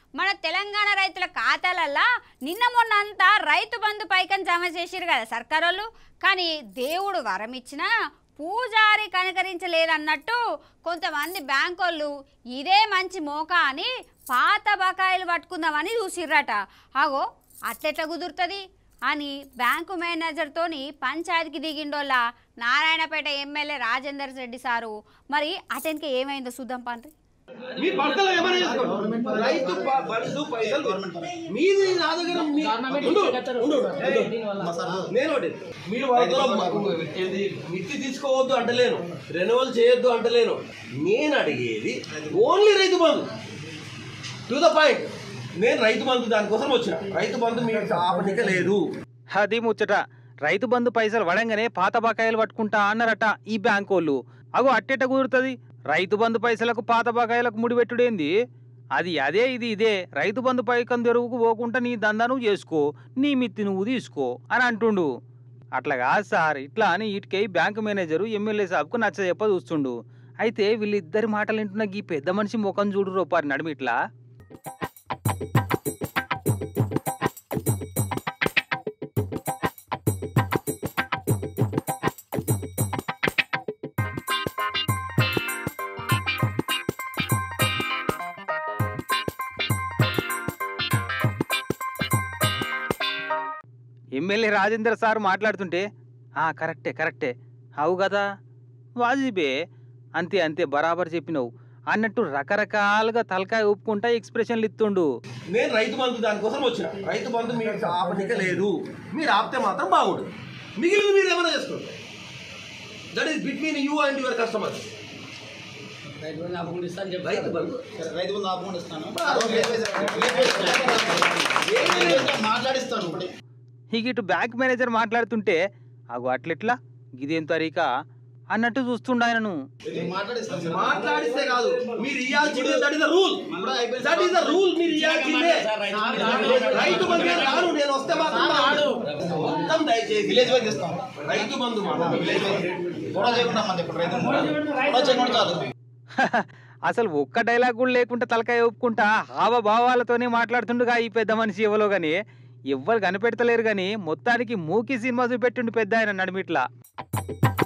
మన తెలంగాణ రైతుల ఖాతాలల్లా నిన్న మొన్న అంతా రైతు బంధు పైకం జమ చేసిరు కదా సర్కారోళ్ళు కానీ దేవుడు వరం ఇచ్చినా పూజారి కనకరించలేదన్నట్టు కొంతమంది బ్యాంకోళ్ళు ఇదే మంచి మోకా అని పాత బకాయిలు పట్టుకుందామని చూసిర్రట అగో అట్లెట్లా కుదురుతుంది అని బ్యాంకు మేనేజర్తోని పంచాయతీకి దిగిండోళ్ళ నారాయణపేట ఎమ్మెల్యే రాజేందర్ రెడ్డి సారు మరి అతనికి ఏమైందో చూద్దాం పండ్రి మీ పంటలో ఏమైనా చేసుకోండి రైతు ప- బంధు పైసలు మీది నా దగ్గర మీ- ఉండు, ఉండు, ఉండు. నేను ఒకటి మీరు వాళ్ళతో ఏది మిత్తి తీసుకోవద్దు అంటలేను రెన్యువల్ చేయొద్దు అంటలేను నేను అడిగేది ఓన్లీ రైతు బంధు టు ద పాయింట్ నేను రైతు బంధు దానికోసం వచ్చిన రైతు బంధు మీకు ఆపనిక లేదు అది ముచ్చట రైతు బంధు పైసలు వడంగానే పాత బకాయిలు పట్టుకుంటా అన్నారట ఈ బ్యాంకోళ్ళు అగో అట్టెట కుదురుతుంది రైతు బంధు పైసలకు పాత బకాయిలకు ముడిపెట్టుడేంది అది అదే ఇది ఇదే రైతు బంధు పైకం తెరువుకు పోకుండా నీ దందా నువ్వు చేసుకో నీ మిత్తి నువ్వు తీసుకో అని అంటుండు అట్లా కాదు సార్ ఇట్లా అని ఇటుకై బ్యాంకు మేనేజరు ఎమ్మెల్యే సాబ్కు నచ్చ చెప్ప చూస్తుండు అయితే వీళ్ళిద్దరి మాటలు వింటున్న ఈ పెద్ద మనిషి ముఖం చూడు రూపారి నడుము ఇట్లా ఎమ్మెల్యే రాజేంద్ర సార్ మాట్లాడుతుంటే ఆ కరెక్టే కరెక్టే అవు కదా వాజిబే అంతే అంతే బరాబర్ చెప్పినవు అన్నట్టు రకరకాలుగా తలకాయ ఊపుకుంటా ఎక్స్ప్రెషన్లు ఇస్తుండు నేను రైతు బంధు దానికోసం వచ్చిన రైతు బంధు మీకు ఆపనిక లేదు మీరు ఆపితే మాత్రం బాగుండు మిగిలిన మీరు ఏమైనా చేసుకోండి that is between you and your customers Rythu Bandhu ఆపకుండా ఇస్తాను చెప్పి రైతు బంధు రైతు బంధు ఆపకుండా ఇస్తాను ఏమీ మాట్లాడిస్తాను ఒకటి ఇక ఇటు బ్యాంక్ మేనేజర్ మాట్లాడుతుంటే అగో అట్లెట్లా గిదేం తరీకా అన్నట్టు చూస్తుండ ఆయనను మాట్లాడిస్తాను సార్. మాట్లాడిస్తే కాదు మీరు ఇవ్వాల్సిందే that is the rule that is the rule మీరు ఇవ్వాల్సిందే రైతు బంధు నేను రాను నేను వస్తే మాత్రం రాడు మొత్తం దయచేసి విలేజ్ వైజ్ ఇస్తాం రైతు బంధు మాట విలేజ్ వైజ్ గొడవ చేయకుండా మన ఇప్పుడు రైతు గొడవ చేయకుండా చాలు అసలు ఒక్క డైలాగ్ కూడా లేకుండా తలకాయ ఊపుకుంటా హావభావాలతోనే మాట్లాడుతుండగా ఈ పెద్ద మనిషి ఎవరో గాని ఎవ్వరు కనిపెడతలేరు గాని మొత్తానికి మూకీ సినిమా చూపెట్టిండు పెద్ద ఆయన నడిమిట్లా